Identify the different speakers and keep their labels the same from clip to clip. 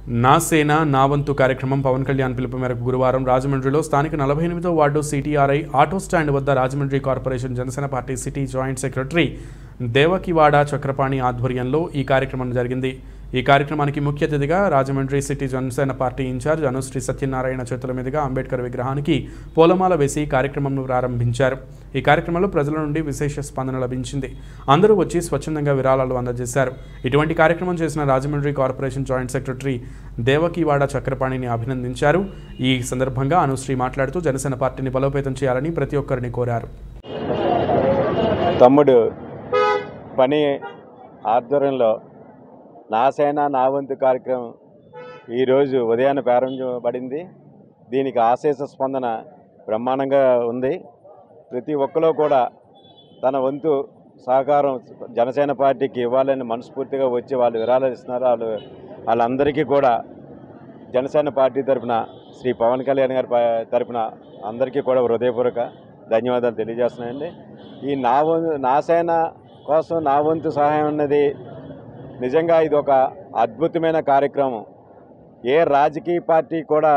Speaker 1: నా సేన నా వంతు కార్యక్రమం పవన్ కళ్యాణ్ పిలుపు మేరకు గురువారం రాజమండ్రిలో స్థానిక నలభై ఎనిమిదో వార్డు సిటీఆర్ఐ ఆటో స్టాండ్ వద్ద Rajahmundry corporation Janasena party city joint secretary Devakivada Chakrapani ఆధ్వర్యంలో ఈ కార్యక్రమం జరిగింది ఈ కార్యక్రమానికి ముఖ్య అతిథిగా Rajahmundry city Janasena party in charge Anusri Satyanarayana చేతుల మీదుగా అంబేద్కర్ విగ్రహానికి పూలమాల వేసి కార్యక్రమంను ప్రారంభించారు ఈ కార్యక్రమంలో ప్రజల నుండి విశేష స్పందన లభించింది అందరూ వచ్చి స్వచ్ఛందంగా విరాళాలు అందజేశారు ఇటువంటి కార్యక్రమం చేసిన Rajahmundry corporation joint secretary Devakivada చక్రపాణిని అభినందించారు ఈ సందర్భంగా అనుశ్రీ మాట్లాడుతూ జనసేన పార్టీని బలోపేతం చేయాలని ప్రతి ఒక్కరిని కోరారు
Speaker 2: తమ్ముడు పని ఆధ్వర్యంలో నా సేన నా వంతు కార్యక్రమం ఈరోజు ఉదయాన్నే ప్రారంభించబడింది దీనికి ఆశేష స్పందన బ్రహ్మాండంగా ఉంది ప్రతి ఒక్కరూ కూడా తన వంతు సహకారం జనసేన పార్టీకి ఇవ్వాలని మనస్ఫూర్తిగా వచ్చి వాళ్ళు విరాళాలు ఇస్తున్నారు వాళ్ళు వాళ్ళందరికీ కూడా జనసేన పార్టీ తరఫున శ్రీ పవన్ కళ్యాణ్ గారి ప- తరఫున అందరికీ కూడా హృదయపూర్వక ధన్యవాదాలు తెలియజేస్తున్నాయండి ఈ నా వంతు నా సేన కోసం నా వంతు సహాయం అన్నది నిజంగా ఇది ఒక అద్భుతమైన కార్యక్రమం ఏ రాజకీయ పార్టీ కూడా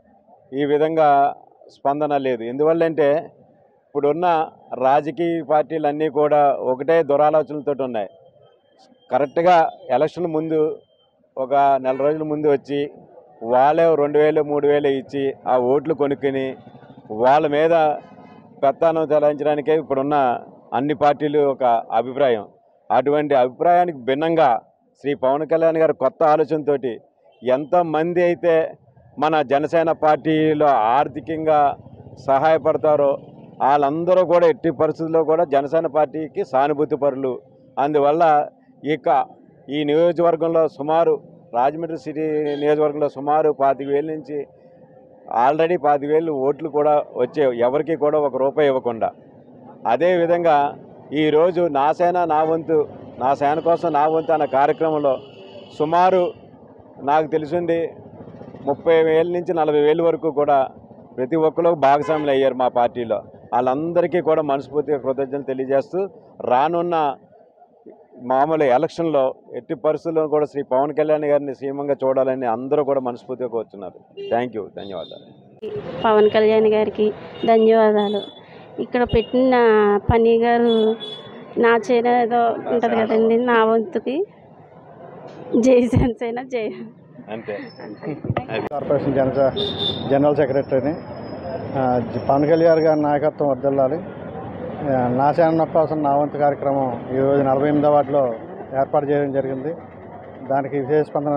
Speaker 2: ఈ విధంగా స్పందన లేదు ఎందువల్లంటే ఇప్పుడున్న రాజకీయ పార్టీలన్నీ కూడా ఒకటే దురాలోచనలతో ఉన్నాయి కరెక్ట్గా ఎలక్షన్ ముందు ఒక నెల రోజుల ముందు వచ్చి వాళ్ళే రెండు వేలు మూడు వేలు ఇచ్చి ఆ ఓట్లు కొనుక్కొని వాళ్ళ మీద పెత్తానం చెలాయించడానికే ఇప్పుడున్న అన్ని పార్టీలు ఒక అభిప్రాయం అటువంటి అభిప్రాయానికి భిన్నంగా శ్రీ పవన్ కళ్యాణ్ గారు కొత్త ఆలోచనతోటి ఎంతమంది అయితే మన జనసేన పార్టీలో ఆర్థికంగా సహాయపడతారో వాళ్ళందరూ కూడా ఎట్టి పరిస్థితుల్లో కూడా జనసేన పార్టీకి సానుభూతి పరులు అందువల్ల ఇక ఈ నియోజకవర్గంలో సుమారు రాజమండ్రి సిటీ నియోజకవర్గంలో సుమారు పాతిక వేల నుంచి ఆల్రెడీ పాతిక వేలు ఓట్లు కూడా వచ్చే ఎవరికి కూడా ఒక రూపాయి ఇవ్వకుండా అదేవిధంగా ఈరోజు నా సేన నా వంతు నా సేన కోసం నా వంతు అన్న కార్యక్రమంలో సుమారు నాకు తెలిసింది ముప్పై వేల నుంచి నలభై వేల వరకు కూడా ప్రతి ఒక్కరు భాగస్వాములు అయ్యారు మా పార్టీలో వాళ్ళందరికీ కూడా మనస్ఫూర్తిగా కృతజ్ఞతలు తెలియజేస్తూ రానున్న మామూలు ఎలక్షన్లో ఎట్టి పరిస్థితుల్లో కూడా శ్రీ పవన్ కళ్యాణ్ గారిని సీమంగా చూడాలని అందరూ కూడా మనస్ఫూర్తిగా కోరుతున్నారు థ్యాంక్ యూ ధన్యవాదాలు
Speaker 3: పవన్ కళ్యాణ్ గారికి ధన్యవాదాలు ఇక్కడ పెట్టిన పని గారు నా చేన ఏదో ఉంటుంది కదండి నా వంతుకి జై జనసేన జై
Speaker 2: అంతే
Speaker 4: కార్పొరేషన్ జన జనరల్ సెక్రటరీని ఆ, జ- పవన్ కళ్యాణ్ గారి నాయకత్వం వర్దిల్లాలి ఆ, నా సేన కోసం నా వంతు కార్యక్రమం ఈరోజు నలభై ఎనిమిదో వార్డులో ఏర్పాటు చేయడం జరిగింది దానికి విశేష స్పందన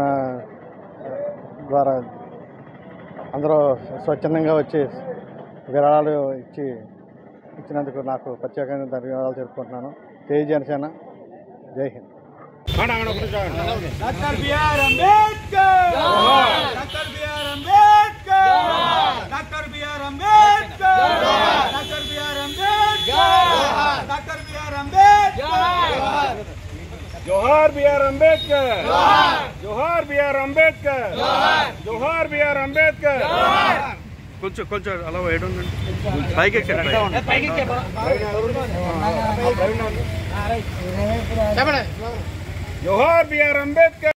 Speaker 4: ద్వారా అందరూ స్వచ్ఛందంగా వచ్చి విరాళాలు ఇచ్చి ఇచ్చినందుకు నాకు ప్రత్యేకంగా ధన్యవాదాలు తెలుపుకుంటున్నాను జై జనసేన జై Hind
Speaker 5: doctor BR Ambedkar doctor BR Ambedkar doctor BR Ambedkar doctor BR Ambedkar doctor BR Ambedkar
Speaker 6: జోహార్ బిఆర్ అంబేద్కర్ జోహార్ బిఆర్ అంబేద్కర్ జోహార్ బిఆర్ అంబేద్కర్ కొంచెం కొంచెం అలా వేయడం పైకి జోహార్ బిఆర్ అంబేద్కర్